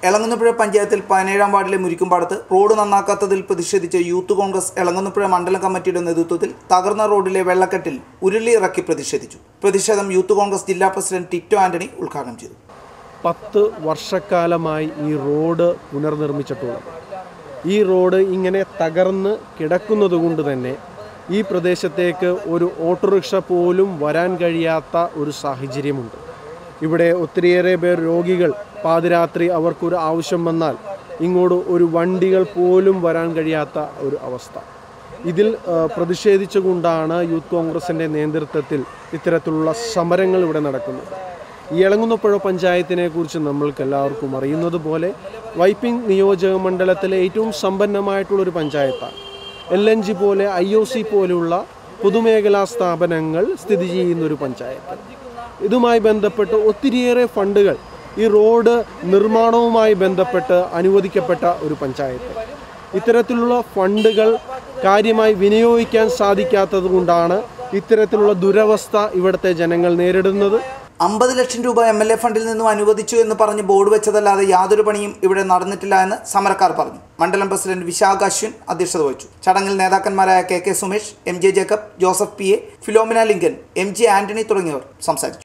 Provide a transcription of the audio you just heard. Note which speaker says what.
Speaker 1: എളങ്ങുന്നപ്പുഴ പഞ്ചായത്തിൽ പതിനേഴാം വാർഡിലെ മുരിക്കുംപാടത്ത് റോഡ് നന്നാക്കാത്തതിൽ പ്രതിഷേധിച്ച് യൂത്ത് കോൺഗ്രസ് എളങ്ങുന്നപ്പുഴ മണ്ഡലം കമ്മിറ്റിയുടെ നേതൃത്വത്തിൽ തകർന്ന റോഡിലെ വെള്ളക്കെട്ടിൽ ഉരുളി ഇറക്കി പ്രതിഷേധിച്ചു പ്രതിഷേധം യൂത്ത് കോൺഗ്രസ് ജില്ലാ പ്രസിഡന്റ് ടിറ്റോ ആന്റണി ഉദ്ഘാടനം ചെയ്തു
Speaker 2: പത്ത് വർഷക്കാലമായി ഈ റോഡ് പുനർനിർമ്മിച്ചിട്ടുള്ളത് ഈ റോഡ് ഇങ്ങനെ തകർന്ന് കിടക്കുന്നത് കൊണ്ട് തന്നെ ഈ പ്രദേശത്തേക്ക് ഒരു ഓട്ടോറിക്ഷ പോലും വരാൻ കഴിയാത്ത ഒരു സാഹചര്യമുണ്ട് ഇവിടെ ഒത്തിരിയേറെ പേർ രോഗികൾ പാതിരാത്രി അവർക്കൊരു ആവശ്യം വന്നാൽ ഇങ്ങോട്ട് ഒരു വണ്ടികൾ പോലും വരാൻ കഴിയാത്ത ഒരു അവസ്ഥ ഇതിൽ ആ, പ്രതിഷേധിച്ചുകൊണ്ടാണ് യൂത്ത് കോൺഗ്രസിൻ്റെ നേതൃത്വത്തിൽ ഇത്തരത്തിലുള്ള സമരങ്ങൾ ഇവിടെ നടക്കുന്നത് ഈ ഇളങ്ങുന്നപ്പുഴ പഞ്ചായത്തിനെ കുറിച്ച് നമ്മൾക്ക് എല്ലാവർക്കും അറിയുന്നത് പോലെ വൈപ്പിംഗ് നിയോജക മണ്ഡലത്തിലെ ഏറ്റവും സമ്പന്നമായിട്ടുള്ളൊരു പഞ്ചായത്താണ് എൽ എൻ ജി പോലെ ഐ ഒ സി പോലെയുള്ള പൊതുമേഖലാ സ്ഥാപനങ്ങൾ സ്ഥിതി ചെയ്യുന്നൊരു പഞ്ചായത്ത് ഇതുമായി ബന്ധപ്പെട്ട് ഒത്തിരിയേറെ ഫണ്ടുകൾ ഈ റോഡ് നിർമ്മാണവുമായി ബന്ധപ്പെട്ട് അനുവദിക്കപ്പെട്ട ഒരു പഞ്ചായത്ത് ഇത്തരത്തിലുള്ള ഫണ്ടുകൾ കാര്യമായി വിനിയോഗിക്കാൻ സാധിക്കാത്തത് കൊണ്ടാണ് ഇത്തരത്തിലുള്ള ദുരവസ്ഥ ഇവിടുത്തെ ജനങ്ങൾ നേരിടുന്നത്
Speaker 1: അമ്പത് ലക്ഷം രൂപ എം എൽ എ ഫണ്ടിൽ നിന്നും അനുവദിച്ചു എന്ന് പറഞ്ഞ് ബോർഡ് വെച്ചതല്ലാതെ യാതൊരു പണിയും ഇവിടെ നടന്നിട്ടില്ല എന്ന് സമരക്കാർ പറഞ്ഞു മണ്ഡലം പ്രസിഡന്റ് വിശാഖ് അശ്വിൻ അധ്യക്ഷത വഹിച്ചു ചടങ്ങിൽ നേതാക്കന്മാരായ K K Sumesh M J Jacob Joseph P A Philomina Lincoln M J Antony തുടങ്ങിയവർ സംസാരിച്ചു